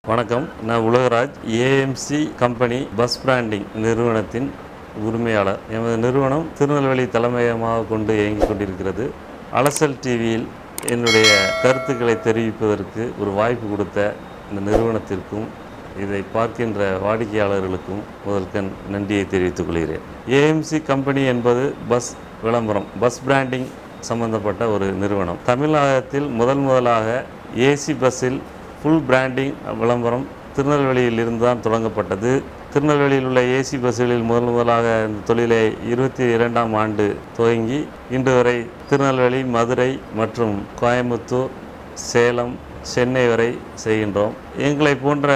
வணக்கம் நான் Ulagaraj AMC company bus branding நிறுவனத்தின் உரிமையாளர் எமது நிறுவனம் திருநெல்வேலி தலைமையகமாக கொண்டு இயங்கிக் கொண்டிருக்கிறது அலசல் டிவியில் என்னுடைய கருத்துக்களை தெரிவிப்பதற்கு ஒரு வாய்ப்பு கொடுத்த இந்த நிறுவனத்திற்கும் இதை பார்க்கின்ற வாடிக்கையாளர்களுக்கும் முதல்கண் நன்றியை தெரிவித்துக் கொள்கிறேன் ஏஎம்சி கம்பெனி என்பது பஸ் விளம்பரம் பஸ் பிராண்டிங் சம்பந்தப்பட்ட ஒரு நிறுவனம் தமிழகத்தில் முதல் முதலாக ஏசி பஸ்ஸில் ஃபுல் பிராண்டிங் விளம்பரம் திருநெல்வேலியில் இருந்து தான் தொடங்கப்பட்டது திருநெல்வேலியில் உள்ள ஏசி பஸ்களில் முதல் முதலாக இந்த தொழிலை இருபத்தி இரண்டாம் ஆண்டு துவங்கி இன்று வரை திருநெல்வேலி மதுரை மற்றும் கோயம்புத்தூர் சேலம் சென்னை வரை செய்கின்றோம் எங்களை போன்ற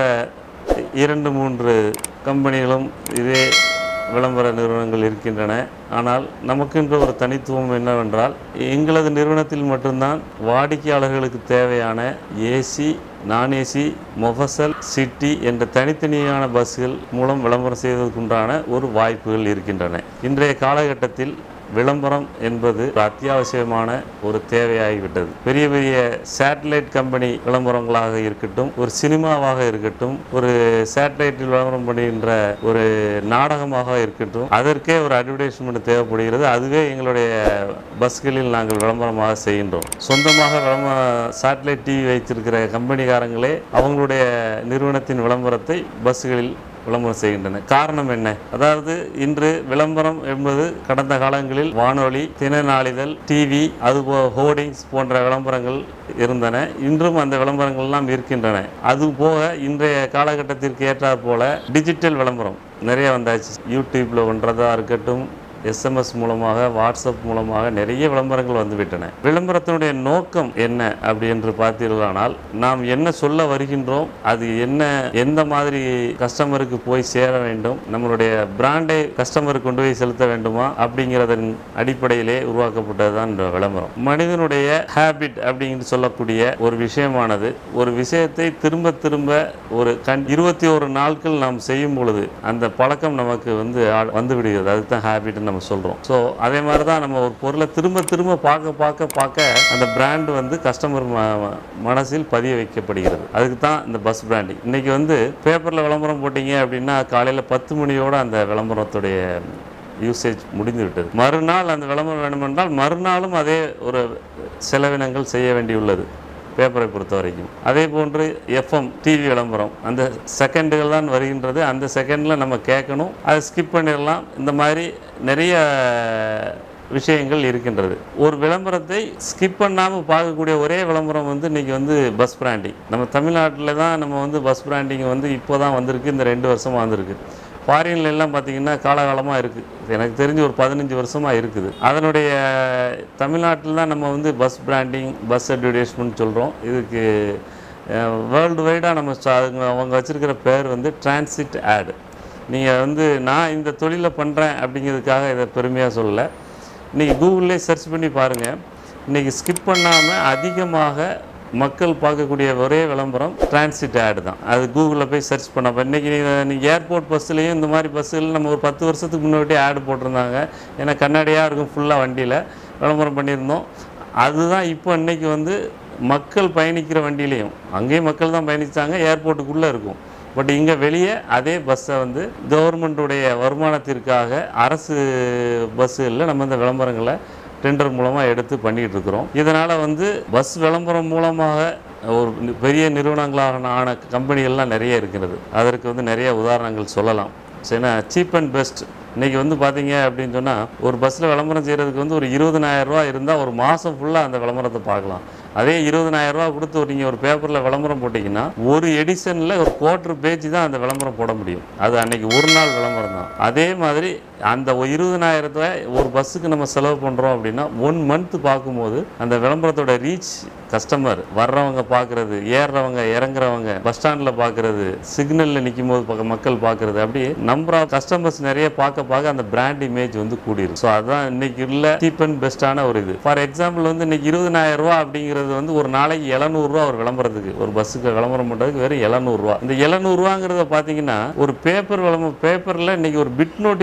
இரண்டு மூன்று கம்பெனிகளும் இதே விளம்பர நிறுவனங்கள் இருக்கின்றன ஆனால் நமக்கென்று ஒரு தனித்துவம் என்னவென்றால் எங்களது நிறுவனத்தில் மட்டும்தான் வாடிக்கையாளர்களுக்கு தேவையான ஏசி நான் ஏசி மொஃபசல் சிட்டி என்ற தனித்தனியான பஸ்கள் மூலம் விளம்பரம் செய்வதற்குண்டான ஒரு வாய்ப்புகள் இருக்கின்றன இன்றைய காலகட்டத்தில் விளம்பரம் என்பது ஒரு அத்தியாவசியமான ஒரு தேவையாகிவிட்டது பெரிய பெரிய சேட்டலைட் கம்பெனி விளம்பரங்களாக இருக்கட்டும் ஒரு சினிமாவாக இருக்கட்டும் ஒரு சேட்டலைட்டில் விளம்பரம் பண்ணுகின்ற ஒரு நாடகமாக இருக்கட்டும் அதற்கே ஒரு அட்வர்டைஸ்மெண்ட் தேவைப்படுகிறது அதுவே எங்களுடைய பஸ்களில் நாங்கள் விளம்பரமாக செய்கின்றோம் சொந்தமாக விளம்ப சேட்டலைட் டிவி வைத்திருக்கிற கம்பெனிக்காரங்களே அவங்களுடைய நிறுவனத்தின் விளம்பரத்தை பஸ்களில் விளம்பரம் செய்கின்றன காரணம் என்ன அதாவது இன்று விளம்பரம் என்பது கடந்த காலங்களில் வானொலி தின நாளிதழ் டிவி அதுபோ ஹோர்டிங்ஸ் போன்ற விளம்பரங்கள் இருந்தன இன்றும் அந்த விளம்பரங்கள் எல்லாம் இருக்கின்றன அது போக இன்றைய காலகட்டத்திற்கு ஏற்றாற் போல டிஜிட்டல் விளம்பரம் நிறைய வந்தாச்சு யூடியூப்பில் ஒன்றதாக இருக்கட்டும் எஸ்எம்எஸ் மூலமாக வாட்ஸ்அப் மூலமாக நிறைய விளம்பரங்கள் வந்துவிட்டன விளம்பரத்தினுடைய நோக்கம் என்ன அப்படி என்று பார்த்தீர்களானால் நாம் என்ன சொல்ல வருகின்றோம் அது என்ன எந்த மாதிரி கஸ்டமருக்கு போய் சேர வேண்டும் நம்மளுடைய பிராண்டை கஸ்டமருக்கு கொண்டு போய் செலுத்த வேண்டுமா அப்படிங்கிறதன் அடிப்படையிலே உருவாக்கப்பட்டது தான் இந்த விளம்பரம் மனிதனுடைய ஹேபிட் அப்படிங்கிட்டு சொல்லக்கூடிய ஒரு விஷயமானது ஒரு விஷயத்தை திரும்ப திரும்ப ஒரு கண் இருபத்தி ஒரு நாட்கள் நாம் செய்யும் பொழுது அந்த பழக்கம் நமக்கு வந்து ஆ- வந்து விடுகிறது அதுதான் ஹேபிட்னு நம்ம சொல்கிறோம் ஸோ அதே மாதிரி தான் நம்ம ஒரு பொருளை திரும்ப திரும்ப பார்க்க பார்க்க பார்க்க அந்த பிராண்ட் வந்து கஸ்டமர் மனசில் பதிய வைக்கப்படுகிறது அதுக்கு தான் இந்த பஸ் பிராண்டிங் இன்னைக்கு வந்து பேப்பரில் விளம்பரம் போட்டீங்க அப்படின்னா காலையில் பத்து மணியோட அந்த விளம்பரத்துடைய யூசேஜ் முடிந்து விட்டது மறுநாள் அந்த விளம்பரம் வேண்டுமென்றால் மறுநாளும் அதே ஒரு செலவினங்கள் செய்ய வேண்டியுள்ளது பேப்பரை பொறுத்த வரைக்கும் அதே போன்று எஃப்எம் டிவி விளம்பரம் அந்த செகண்டுகள் தான் வருகின்றது அந்த செகண்டில் நம்ம கேட்கணும் அதை ஸ்கிப் பண்ணிடலாம் இந்த மாதிரி நிறைய விஷயங்கள் இருக்கின்றது ஒரு விளம்பரத்தை ஸ்கிப் பண்ணாமல் பார்க்கக்கூடிய ஒரே விளம்பரம் வந்து இன்றைக்கி வந்து பஸ் பிராண்டிங் நம்ம தமிழ்நாட்டில் தான் நம்ம வந்து பஸ் பிராண்டிங் வந்து இப்போ தான் வந்திருக்கு இந்த ரெண்டு வருஷமாக வந்திருக்கு ஃபாரின்ல எல்லாம் பார்த்தீங்கன்னா காலகாலமாக இருக்குது எனக்கு தெரிஞ்சு ஒரு பதினஞ்சு வருஷமாக இருக்குது அதனுடைய தமிழ்நாட்டில் தான் நம்ம வந்து பஸ் பிராண்டிங் பஸ் அட்வர்டைஸ்மெண்ட் சொல்கிறோம் இதுக்கு வேர்ல்டு வைடாக நம்ம ச- அவங்க அவங்க வச்சுருக்கிற பேர் வந்து டிரான்சிட் ஆடு நீங்கள் வந்து நான் இந்த தொழிலை பண்ணுறேன் அப்படிங்கிறதுக்காக இதை பெருமையாக சொல்லலை இன்றைக்கி கூகுளிலே சர்ச் பண்ணி பாருங்கள் இன்றைக்கி ஸ்கிப் பண்ணாமல் அதிகமாக மக்கள் பார்க்கக்கூடிய ஒரே விளம்பரம் டிரான்சிட் ஆடு தான் அது கூகுளில் போய் சர்ச் பண்ணப்போ இன்றைக்கி நீங்கள் ஏர்போர்ட் பஸ்ஸுலேயும் இந்த மாதிரி பஸ்ஸில் நம்ம ஒரு பத்து வருஷத்துக்கு முன்னாடி ஆடு போட்டிருந்தாங்க ஏன்னா கண்ணாடியாக இருக்கும் ஃபுல்லாக வண்டியில் விளம்பரம் பண்ணியிருந்தோம் அதுதான் இப்போ இன்னைக்கு வந்து மக்கள் பயணிக்கிற வண்டியிலையும் அங்கேயும் மக்கள் தான் பயணிச்சாங்க ஏர்போர்ட்டுக்குள்ளே இருக்கும் பட் இங்கே வெளியே அதே பஸ்ஸை வந்து கவர்மெண்ட்டுடைய வருமானத்திற்காக அரசு பஸ்ஸுகளில் நம்ம இந்த விளம்பரங்களை டெண்டர் மூலமாக எடுத்து பண்ணிகிட்டு இருக்கிறோம் இதனால் வந்து பஸ் விளம்பரம் மூலமாக ஒரு நி- பெரிய நிறுவனங்களாக ஆன கம்பெனிகள்லாம் நிறைய இருக்கிறது அதற்கு வந்து நிறைய உதாரணங்கள் சொல்லலாம் சரிண்ணா சீப் அண்ட் பெஸ்ட் இன்றைக்கி வந்து பார்த்தீங்க அப்படின்னு சொன்னால் ஒரு பஸ்ஸில் விளம்பரம் செய்கிறதுக்கு வந்து ஒரு 20000 ரூபா இருந்தால் ஒரு மாதம் ஃபுல்லாக அந்த விளம்பரத்தை பார்க்கலாம் அதே 20000 ரூபா கொடுத்து ஒரு நீங்கள் ஒரு பேப்பரில் விளம்பரம் போட்டிங்கன்னா ஒரு எடிஷனில் ஒரு குவார்டர் பேஜ் தான் அந்த விளம்பரம் போட முடியும் அது அன்னைக்கு ஒரு நாள் விளம்பரம் தான் அதே மாதிரி அந்த ஒரு இருபதனாயிரத்தை ஒரு பஸ்ஸுக்கு நம்ம செலவு பண்ணுறோம் அப்படின்னா ஒன் மந்த் பார்க்கும்போது அந்த விளம்பரத்தோட ரீச் கஸ்டமர் வர்றவங்க பார்க்குறது ஏறுறவங்க இறங்குறவங்க பஸ் ஸ்டாண்டில் பார்க்குறது சிக்னலில் நிற்கும் போது பார்க்க மக்கள் பார்க்குறது அப்படி நம்பர் ஆஃப் கஸ்டமர்ஸ் நிறைய பார்க்க பார்க்க அந்த பிராண்ட் இமேஜ் வந்து கூடிரும் ஸோ அதுதான் இன்னைக்கு உள்ள சீப் அண்ட் பெஸ்ட்டான ஒரு இது ஃபார் எக்ஸாம்பிள் வந்து இன்னைக்கு இருபதனாயிரம் ரூபா அப்படிங்கிறது வந்து ஒரு நாளைக்கு எழுநூறுவா ஒரு விளம்பரத்துக்கு ஒரு பஸ்ஸுக்கு விளம்பரம் பண்ணுறதுக்கு வெறும் எழுநூறுவா இந்த எழுநூறுவாங்கிறத பார்த்தீங்கன்னா ஒரு பேப்பர் விளம்பரம் பேப்பரில் இன்னைக்கு ஒரு பிட் நோட்டீஸ் வச்சு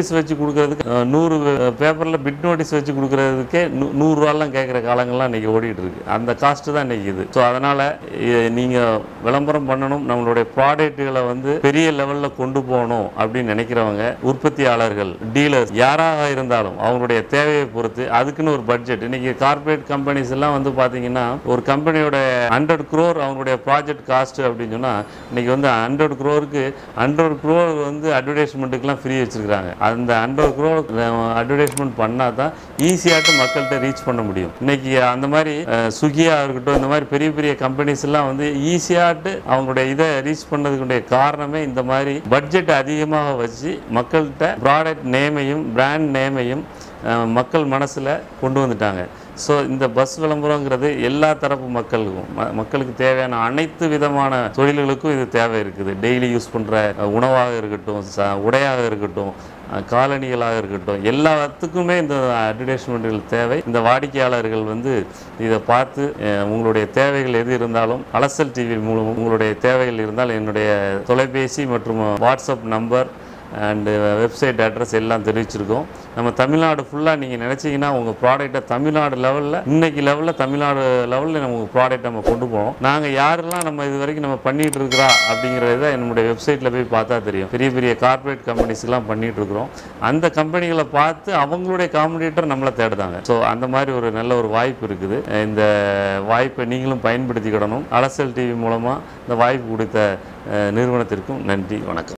கொடுக்கறதுக்கு அஹ், நூறு பேப்பரில் பிட் நோட்டீஸ் வச்சு கொடுக்கறதுக்கே நூ- நூறுரூவாலாம் கேட்குற காலங்கள்லாம் இன்றைக்கி ஓடிட்டு இருக்கு அந்த காஸ்ட்டு தான் இன்றைக்கி இது ஸோ அதனால் நீங்கள் விளம்பரம் பண்ணணும் நம்மளுடைய ப்ராடக்ட்டுகளை வந்து பெரிய லெவலில் கொண்டு போகணும் அப்படின்னு நினைக்கிறவங்க உற்பத்தியாளர்கள் டீலர்ஸ் யாராக இருந்தாலும் அவங்களுடைய தேவையை பொறுத்து அதுக்குன்னு ஒரு பட்ஜெட் இன்னைக்கு கார்ப்பரேட் கம்பெனிஸ் எல்லாம் வந்து பார்த்தீங்கன்னா ஒரு கம்பெனியோட ஹண்ட்ரட் க்ரோர் அவங்களுடைய ப்ராஜெக்ட் காஸ்ட் அப்படின்னு சொன்னால் இன்னைக்கு வந்து ஹண்ட்ரட் க்ரோருக்கு ஹண்ட்ரட் க்ரோர் வந்து அட்வர்டைஸ்மெண்ட்டுக்கெல்லாம் ஃப்ரீ வச்சிருக்காங்க அந்த ஹண்ட்ரட் க்ரோர் அட்வர்டைஸ்மெண்ட் பண்ணால் தான் ஈஸியாட்டு மக்கள்கிட்ட ரீச் பண்ண முடியும் இன்னைக்கு அந்த மாதிரி சுகியாக இருக்கட்டும் இந்த மாதிரி பெரிய பெரிய கம்பெனிஸ் எல்லாம் வந்து ஈஸியாட்டு அவங்களுடைய இதை ரீச் பண்ணதுக்குடைய காரணமே இந்த மாதிரி பட்ஜெட் அதிகமாக வச்சு மக்கள்கிட்ட ப்ராடக்ட் நேமையும் பிராண்ட் நேமையும் அஹ், மக்கள் மனசில் கொண்டு வந்துட்டாங்க ஸோ இந்த பஸ் விளம்பரங்கிறது எல்லா தரப்பு மக்களுக்கும் ம- மக்களுக்கு தேவையான அனைத்து விதமான தொழில்களுக்கும் இது தேவை இருக்குது டெய்லி யூஸ் பண்ணுற உணவாக இருக்கட்டும் ச உடையாக இருக்கட்டும் அஹ், காலணிகளாக இருக்கட்டும் எல்லாத்துக்குமே இந்த அட்வர்டைஸ்மெண்ட்டுகள் தேவை இந்த வாடிக்கையாளர்கள் வந்து இதை பார்த்து அஹ், உங்களுடைய தேவைகள் எது இருந்தாலும் அலசல் டிவி மூலம் உங்களுடைய தேவைகள் இருந்தால் என்னுடைய தொலைபேசி மற்றும் WhatsApp number and website address எல்லாம் தெரிவிச்சிருக்கோம் நம்ம தமிழ்நாடு ஃபுல்லாக நீங்கள் நினச்சிங்கன்னா உங்கள் ப்ராடக்ட்டை தமிழ்நாடு லெவலில் இன்னைக்கு லெவலில் தமிழ்நாடு லெவலில் நம்ம உங்கள் ப்ராடக்ட் நம்ம கொண்டு போவோம் நாங்கள் யாரெல்லாம் நம்ம இது வரைக்கும் நம்ம பண்ணிகிட்டு இருக்கிறா அப்படிங்கிறத நம்முடைய வெப்சைட்டில் போய் பார்த்தா தெரியும் பெரிய பெரிய கார்ப்பரேட் கம்பெனிஸ்லாம் பண்ணிகிட்டு இருக்கிறோம் அந்த கம்பெனிகளை பார்த்து அவங்களுடைய காம்படிட்டர் நம்மளை தேடுதாங்க ஸோ அந்த மாதிரி ஒரு நல்ல ஒரு வாய்ப்பு இருக்குது இந்த வாய்ப்பை நீங்களும் பயன்படுத்திக்கிடணும் அலசல் டிவி மூலமாக இந்த வாய்ப்பு கொடுத்த அஹ், நிறுவனத்திற்கும் நன்றி வணக்கம்